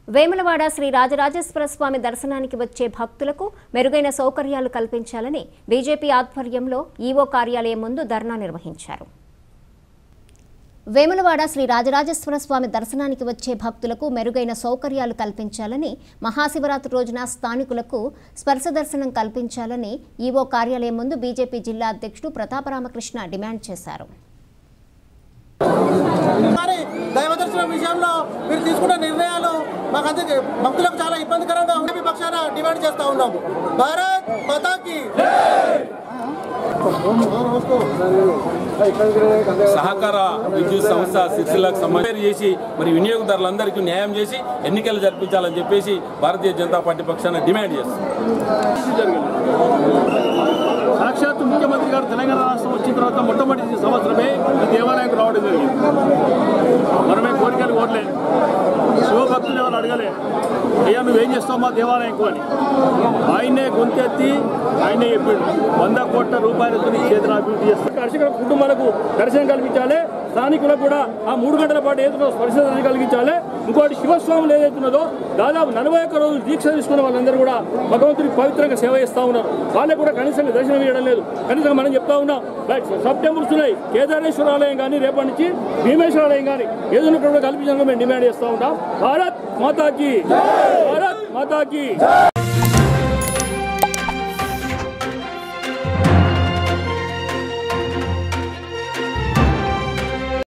వేములవాడ శ్రీ రాజరాజేశ్వర స్వామి దర్శనానికి వచ్చే భక్తులకు మెరుగైన సౌకర్యాలు కల్పించాలని బీజేపీ ఆధ్వర్యంలో ఈవో కార్యాలయం ముందు ధర్నా నిర్వహించారు వేములవాడ శ్రీ రాజరాజేశ్వర స్వామి దర్శనానికి వచ్చే భక్తులకు మెరుగైన సౌకర్యాలు కల్పించాలని మహాశివరాత్రి రోజున స్థానికులకు స్పర్శ దర్శనం కల్పించాలని ఈవో కార్యాలయం ముందు బీజేపీ జిల్లా అధ్యక్షుడు ప్రతాపరామకృష్ణ డిమాండ్ చేశారు కానీ దైవ దర్శనం విషయంలో మీరు తీసుకున్న నిర్ణయాలు మాకందరికి భక్తులకు చాలా ఇబ్బందికరంగా ఉండే పక్షాన డిమాండ్ చేస్తా ఉన్నాము భారత్ మాతాకి సహకార విద్యుత్ సంస్థ సిరిసిల్లకు సంబంధం చేసి మరి వినియోగదారులందరికీ న్యాయం చేసి ఎన్నికలు జరిపించాలని చెప్పేసి భారతీయ జనతా పార్టీ పక్షాన డిమాండ్ చేస్తుంది సాక్షాత్ ముఖ్యమంత్రి గారు తెలంగాణ రాష్ట్రం వచ్చిన తర్వాత మొట్టమొదటి సంవత్సరమే ఈ దేవాలయానికి రావడం జరిగింది మనమే కోరికలు కోరలే శివభక్తులు ఎవరు అడగలే అయ్యా నువ్వేం చేస్తావు మా దేవాలయంకు అని ఆయనే గొంతెత్తి ఆయనే చెప్పిండు వంద కోట్ల రూపాయలతో చేతుల అభివృద్ధి చేస్తారు అర్చకుల కుటుంబాలకు దర్శనం కల్పించాలి స్థానికులకు కూడా ఆ మూడు గంటల పాటు ఏదో స్పర్శనం కలిగించాలి ఇంకోటి శివస్వాములు ఏదైతున్నదో దాదాపు నలభై ఒక్క రోజులు దీక్ష తీసుకున్న వాళ్ళందరూ కూడా భగవంతుడికి పవిత్రంగా సేవ చేస్తూ ఉన్నారు వాళ్ళకు కూడా కనీసం దర్శనం ఇవ్వడం లేదు కనీసం మనం చెప్తా ఉన్నాం రైట్ సెప్టెంబర్స్ ఉన్నాయి కేదారేశ్వర ఆలయం కానీ రేపటి నుంచి భీమేశ్వర ఆలయం కానీ ఏదైనా కూడా కల్పించాలని మేము డిమాండ్ చేస్తూ ఉంటాం భారత్ మాతాకి భారత్ మాతాకి